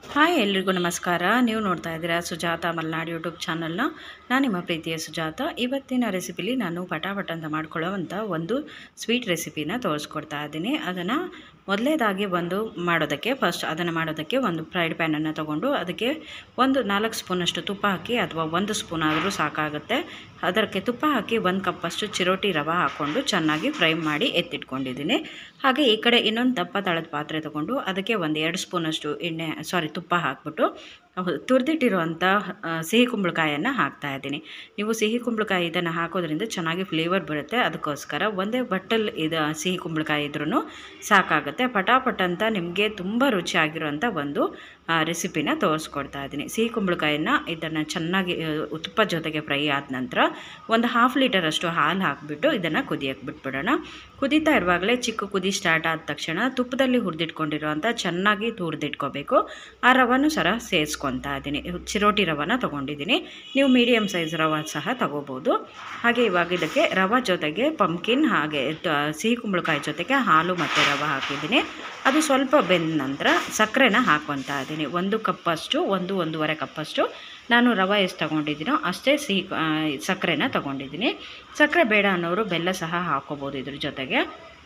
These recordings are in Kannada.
ಹಾಯ್ ಎಲ್ರಿಗೂ ನಮಸ್ಕಾರ ನೀವು ನೋಡ್ತಾ ಇದ್ದೀರಾ ಸುಜಾತ ಮಲ್ನಾಡ್ ಯೂಟ್ಯೂಬ್ ಚಾನಲ್ನ ನಾನು ನಿಮ್ಮ ಪ್ರೀತಿಯ ಸುಜಾತ ಇವತ್ತಿನ ರೆಸಿಪಿಲಿ ನಾನು ಪಟಾಪಟ್ ಅಂತ ಮಾಡ್ಕೊಳ್ಳೋವಂಥ ಒಂದು ಸ್ವೀಟ್ ರೆಸಿಪಿನ ತೋರಿಸ್ಕೊಡ್ತಾ ಇದ್ದೀನಿ ಅದನ್ನು ಮೊದಲೇದಾಗಿ ಒಂದು ಮಾಡೋದಕ್ಕೆ ಫಸ್ಟ್ ಅದನ್ನು ಮಾಡೋದಕ್ಕೆ ಒಂದು ಫ್ರೈಡ್ ಪ್ಯಾನನ್ನು ತೊಗೊಂಡು ಅದಕ್ಕೆ ಒಂದು ನಾಲ್ಕು ಸ್ಪೂನಷ್ಟು ತುಪ್ಪ ಹಾಕಿ ಅಥವಾ ಒಂದು ಸ್ಪೂನ್ ಆದರೂ ಸಾಕಾಗುತ್ತೆ ಅದಕ್ಕೆ ತುಪ್ಪ ಹಾಕಿ ಒಂದು ಕಪ್ಪಷ್ಟು ಚಿರೋಟಿ ರವೆ ಹಾಕ್ಕೊಂಡು ಚೆನ್ನಾಗಿ ಫ್ರೈ ಮಾಡಿ ಎತ್ತಿಟ್ಕೊಂಡಿದ್ದೀನಿ ಹಾಗೆ ಈ ಕಡೆ ಇನ್ನೊಂದು ದಪ್ಪ ತಳದ ಪಾತ್ರೆ ತೊಗೊಂಡು ಅದಕ್ಕೆ ಒಂದು ಎರಡು ಸ್ಪೂನಷ್ಟು ಎಣ್ಣೆ ಸಾರಿ ತುಪ್ಪ ಹಾಕ್ಬಿಟ್ಟು ತುರಿದಿಟ್ಟಿರುವಂಥ ಸಿಹಿ ಕುಂಬಳಕಾಯನ್ನು ಹಾಕ್ತಾ ಇದ್ದೀನಿ ನೀವು ಸಿಹಿ ಕುಂಬಳಕಾಯಿ ಇದನ್ನು ಹಾಕೋದ್ರಿಂದ ಚೆನ್ನಾಗಿ ಫ್ಲೇವರ್ ಬರುತ್ತೆ ಅದಕ್ಕೋಸ್ಕರ ಒಂದೇ ಬಟ್ಟಲ್ ಇದು ಸಿಹಿ ಕುಂಬಳಕಾಯಿ ಇದ್ರೂ ಸಾಕಾಗುತ್ತೆ ಪಟಾಪಟ್ ಅಂತ ನಿಮಗೆ ತುಂಬ ರುಚಿಯಾಗಿರುವಂಥ ಒಂದು ರೆಸಿಪಿನ ತೋರಿಸ್ಕೊಡ್ತಾ ಇದ್ದೀನಿ ಸಿಹಿ ಕುಂಬಳಕಾಯನ್ನು ಇದನ್ನು ಚೆನ್ನಾಗಿ ತುಪ್ಪ ಜೊತೆಗೆ ಫ್ರೈ ಆದ ನಂತರ ಒಂದು ಹಾಫ್ ಲೀಟರಷ್ಟು ಹಾಲು ಹಾಕಿಬಿಟ್ಟು ಇದನ್ನು ಕುದಿಯಕ್ಕೆ ಬಿಟ್ಬಿಡೋಣ ಕುದೀತಾ ಇರುವಾಗಲೇ ಚಿಕ್ಕ ಕುದಿ ಸ್ಟಾರ್ಟ್ ಆದ ತಕ್ಷಣ ತುಪ್ಪದಲ್ಲಿ ಹುರಿದಿಟ್ಕೊಂಡಿರೋವಂಥ ಚೆನ್ನಾಗಿ ತುರಿದಿಟ್ಕೋಬೇಕು ಆ ರವನು ಸರ ಸೇರಿಸ್ಕೊತಾ ಇದ್ದೀನಿ ಚಿರೋಟಿ ರವನ ತೊಗೊಂಡಿದ್ದೀನಿ ನೀವು ಮೀಡಿಯಮ್ ಸೈಜ್ ರವ ಸಹ ತೊಗೋಬೋದು ಹಾಗೆ ಇವಾಗ ಇದಕ್ಕೆ ರವೆ ಜೊತೆಗೆ ಪಂಪ್ಕಿನ್ ಹಾಗೆ ಸಿಹಿ ಕುಂಬಳಕಾಯಿ ಜೊತೆಗೆ ಹಾಲು ಮತ್ತು ರವೆ ಹಾಕಿದ್ದೀನಿ ಅದು ಸ್ವಲ್ಪ ಬೆಂದ ನಂತರ ಸಕ್ಕರೆನ ಹಾಕ್ಕೊತಾ ಇದ್ದೀನಿ ಒಂದು ಕಪ್ಪಷ್ಟು ಒಂದು ಒಂದೂವರೆ ಕಪ್ಪಷ್ಟು ನಾನು ರವೆ ಎಷ್ಟು ತೊಗೊಂಡಿದ್ದೀನೋ ಅಷ್ಟೇ ಸಿಹಿ ಸಕ್ಕರೆನ ತೊಗೊಂಡಿದ್ದೀನಿ ಸಕ್ಕರೆ ಬೇಡ ಅನ್ನೋರು ಬೆಲ್ಲ ಸಹ ಹಾಕ್ಕೋಬೋದು ಇದ್ರ ಜೊತೆಗೆ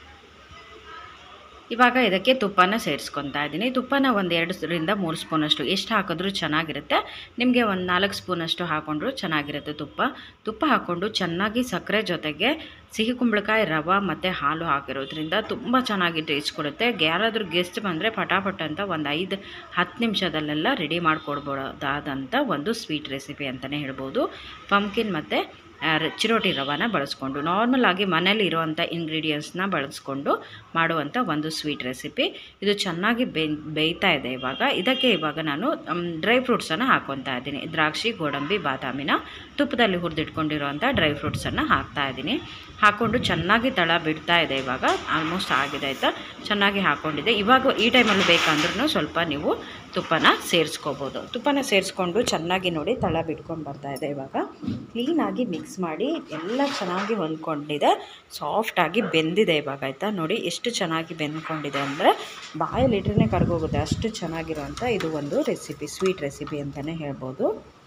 ಇವಾಗ ಇದಕ್ಕೆ ತುಪ್ಪನ ಸೇರಿಸ್ಕೊತಾ ಇದ್ದೀನಿ ತುಪ್ಪನ ಒಂದು ಎರಡರಿಂದ ಮೂರು ಸ್ಪೂನಷ್ಟು ಎಷ್ಟು ಹಾಕಿದ್ರೂ ಚೆನ್ನಾಗಿರುತ್ತೆ ನಿಮಗೆ ಒಂದು ನಾಲ್ಕು ಸ್ಪೂನಷ್ಟು ಹಾಕ್ಕೊಂಡ್ರು ಚೆನ್ನಾಗಿರುತ್ತೆ ತುಪ್ಪ ತುಪ್ಪ ಹಾಕ್ಕೊಂಡು ಚೆನ್ನಾಗಿ ಸಕ್ಕರೆ ಜೊತೆಗೆ ಸಿಹಿ ಕುಂಬಳಕಾಯಿ ರವೆ ಮತ್ತು ಹಾಲು ಹಾಕಿರೋದ್ರಿಂದ ತುಂಬ ಚೆನ್ನಾಗಿ ಟೇಸ್ಟ್ ಕೊಡುತ್ತೆ ಯಾರಾದರೂ ಗೆಸ್ಟ್ ಬಂದರೆ ಪಟಾಪಟ್ ಅಂತ ಒಂದು ಐದು ಹತ್ತು ನಿಮಿಷದಲ್ಲೆಲ್ಲ ರೆಡಿ ಮಾಡಿಕೊಡ್ಬೋದಾದಂಥ ಒಂದು ಸ್ವೀಟ್ ರೆಸಿಪಿ ಅಂತಲೇ ಹೇಳ್ಬೋದು ಪಂಪ್ಕಿನ್ ಮತ್ತು ಚಿರೋಟಿ ರವಾನ ಬಳಸ್ಕೊಂಡು ನಾರ್ಮಲ್ ಆಗಿ ಮನೇಲಿ ಇರುವಂಥ ಇಂಗ್ರೀಡಿಯೆಂಟ್ಸ್ನ ಬಳಸ್ಕೊಂಡು ಮಾಡುವಂಥ ಒಂದು ಸ್ವೀಟ್ ರೆಸಿಪಿ ಇದು ಚೆನ್ನಾಗಿ ಬೇಯ್ ಬೇಯ್ತಾ ಇದೆ ಇವಾಗ ಇದಕ್ಕೆ ಇವಾಗ ನಾನು ಡ್ರೈ ಫ್ರೂಟ್ಸನ್ನು ಹಾಕ್ಕೊತಾ ಇದ್ದೀನಿ ದ್ರಾಕ್ಷಿ ಗೋಡಂಬಿ ಬಾದಾಮಿನ ತುಪ್ಪದಲ್ಲಿ ಹುರಿದಿಟ್ಕೊಂಡಿರುವಂಥ ಡ್ರೈ ಫ್ರೂಟ್ಸನ್ನು ಹಾಕ್ತಾ ಇದ್ದೀನಿ ಹಾಕ್ಕೊಂಡು ಚೆನ್ನಾಗಿ ತಳ ಬಿಡ್ತಾ ಇದೆ ಇವಾಗ ಆಲ್ಮೋಸ್ಟ್ ಆಗಿದೆ ಆಯಿತಾ ಚೆನ್ನಾಗಿ ಹಾಕ್ಕೊಂಡಿದೆ ಇವಾಗ ಈ ಟೈಮಲ್ಲಿ ಬೇಕಂದ್ರೂ ಸ್ವಲ್ಪ ನೀವು ತುಪ್ಪನ ಸೇರಿಸ್ಕೋಬೋದು ತುಪ್ಪನ ಸೇರಿಸ್ಕೊಂಡು ಚೆನ್ನಾಗಿ ನೋಡಿ ತಳ ಬಿಟ್ಕೊಂಡು ಬರ್ತಾ ಇದೆ ಇವಾಗ ಕ್ಲೀನಾಗಿ ಮಿಕ್ಸ್ ಮಾಡಿ ಎಲ್ಲ ಚೆನ್ನಾಗಿ ಹೊಂದ್ಕೊಂಡಿದೆ ಸಾಫ್ಟಾಗಿ ಬೆಂದಿದೆ ಇವಾಗ ಆಯಿತಾ ನೋಡಿ ಎಷ್ಟು ಚೆನ್ನಾಗಿ ಬೆಂದ್ಕೊಂಡಿದೆ ಅಂದರೆ ಬಾಯಲ್ಲಿಟ್ರೆ ಕರ್ಗೋಗುತ್ತೆ ಅಷ್ಟು ಚೆನ್ನಾಗಿರೋಂಥ ಇದು ಒಂದು ರೆಸಿಪಿ ಸ್ವೀಟ್ ರೆಸಿಪಿ ಅಂತಲೇ ಹೇಳ್ಬೋದು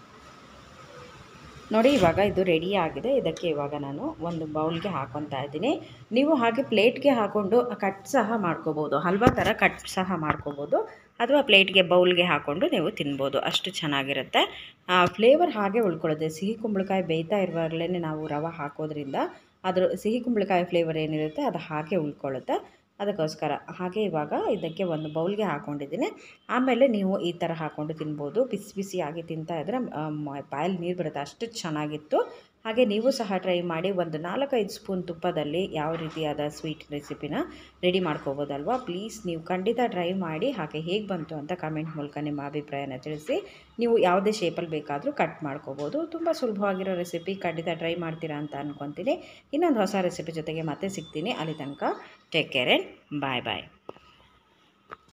ನೋಡಿ ಇವಾಗ ಇದು ರೆಡಿ ಆಗಿದೆ ಇದಕ್ಕೆ ಇವಾಗ ನಾನು ಒಂದು ಬೌಲ್ಗೆ ಹಾಕೊತಾ ಇದ್ದೀನಿ ನೀವು ಹಾಗೆ ಪ್ಲೇಟ್ಗೆ ಹಾಕ್ಕೊಂಡು ಕಟ್ ಸಹ ಮಾಡ್ಕೋಬೋದು ಹಲ್ವಾ ಥರ ಕಟ್ ಸಹ ಮಾಡ್ಕೋಬೋದು ಅಥವಾ ಪ್ಲೇಟ್ಗೆ ಬೌಲ್ಗೆ ಹಾಕ್ಕೊಂಡು ನೀವು ತಿನ್ಬೋದು ಅಷ್ಟು ಚೆನ್ನಾಗಿರುತ್ತೆ ಫ್ಲೇವರ್ ಹಾಗೆ ಉಳ್ಕೊಳ್ಳುತ್ತೆ ಸಿಹಿ ಕುಂಬಳಕಾಯಿ ಬೇಯ್ತಾ ಇರುವಾಗಲೇ ನಾವು ರವೆ ಹಾಕೋದ್ರಿಂದ ಅದ್ರ ಸಿಹಿ ಕುಂಬಳಕಾಯಿ ಫ್ಲೇವರ್ ಏನಿರುತ್ತೆ ಅದು ಹಾಗೆ ಉಳ್ಕೊಳ್ಳುತ್ತೆ ಅದಕ್ಕೋಸ್ಕರ ಹಾಗೆ ಇವಾಗ ಇದಕ್ಕೆ ಒಂದು ಬೌಲ್ಗೆ ಹಾಕ್ಕೊಂಡಿದ್ದೀನಿ ಆಮೇಲೆ ನೀವು ಈ ಥರ ಹಾಕ್ಕೊಂಡು ತಿನ್ಬೋದು ಬಿಸಿ ಬಿಸಿಯಾಗಿ ತಿಂತಾ ಇದ್ದರೆ ಬಾಯಲ್ಲಿ ನೀರು ಬರುತ್ತೆ ಅಷ್ಟು ಚೆನ್ನಾಗಿತ್ತು ಹಾಗೆ ನೀವು ಸಹ ಟ್ರೈ ಮಾಡಿ ಒಂದು ನಾಲ್ಕೈದು ಸ್ಪೂನ್ ತುಪ್ಪದಲ್ಲಿ ಯಾವ ರೀತಿಯಾದ ಸ್ವೀಟ್ ರೆಸಿಪಿನ ರೆಡಿ ಮಾಡ್ಕೋಬೋದಲ್ವಾ ಪ್ಲೀಸ್ ನೀವು ಖಂಡಿತ ಟ್ರೈ ಮಾಡಿ ಹಾಗೆ ಹೇಗೆ ಬಂತು ಅಂತ ಕಮೆಂಟ್ ಮೂಲಕ ನಿಮ್ಮ ಅಭಿಪ್ರಾಯನ ತಿಳಿಸಿ ನೀವು ಯಾವುದೇ ಶೇಪಲ್ಲಿ ಬೇಕಾದರೂ ಕಟ್ ಮಾಡ್ಕೋಬೋದು ತುಂಬ ಸುಲಭವಾಗಿರೋ ರೆಸಿಪಿ ಖಂಡಿತ ಟ್ರೈ ಮಾಡ್ತೀರಾ ಅಂತ ಅಂದ್ಕೊತೀನಿ ಇನ್ನೊಂದು ಹೊಸ ರೆಸಿಪಿ ಜೊತೆಗೆ ಮತ್ತೆ ಸಿಗ್ತೀನಿ ಅಲ್ಲಿ ತನಕ take care and bye bye